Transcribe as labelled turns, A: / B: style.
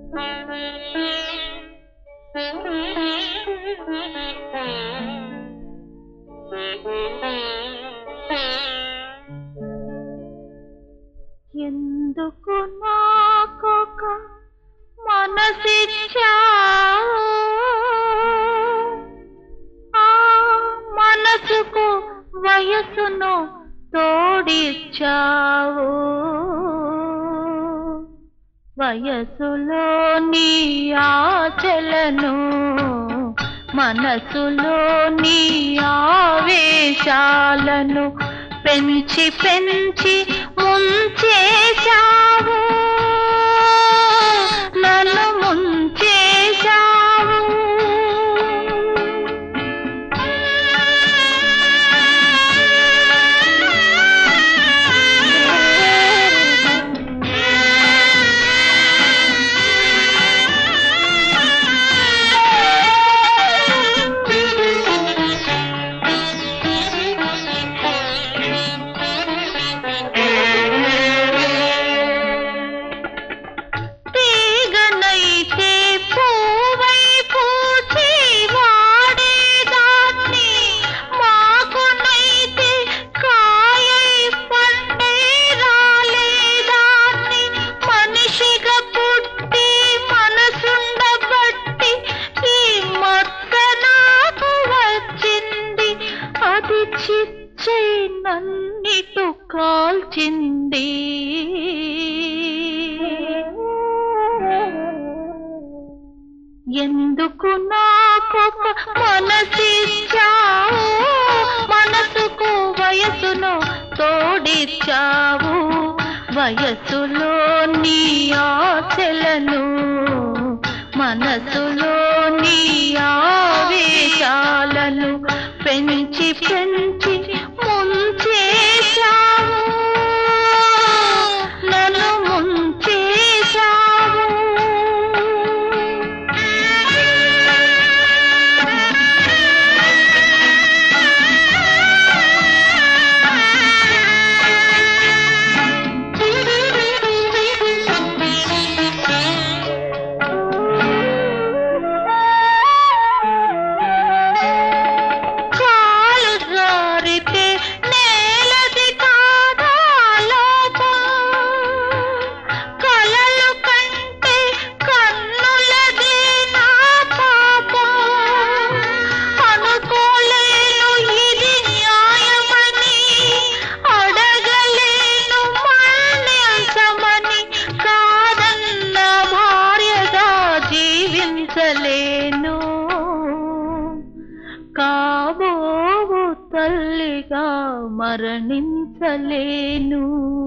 A: ఎందుకు నాకొక మనసిచ్చావు ఆ మనసుకు వయసును తోడిచ్చావు వయసులో నీ ఆశలను మనసులో నీ ఆవేశాలను పెంచి పెంచి ముంచేశావు నన్ను ముంచేశావు తీగనైతే పూవై పూచి వాడేదాన్ని మాకునైతే కాయై పండే రాలేదాన్ని మనిషిగా పుట్టి మనసుండబట్టి ఈ మత్త నాకు వచ్చింది అది చిచ్చై నన్నిటు కాల్చింది ఎందుకు నాకొక మనసిచ్చావు మనసుకు వయసును తోడిచ్చావు వయసులో నీ ఆశలను మనసులో నీ ఆవేశాలను పెంచి పెంచి ముంచేశావు నన్ను ముంచేశావు కాలు జారితే నేలది కాదా లోపం కలలు కంటే కన్నులది నా పాపం అనుకోలేను ఇది న్యాయమని అడగలేను మన్నించమని కాదన్న భార్యగా జీవించలేను కాబోవు తల్లిగా మరణించలేను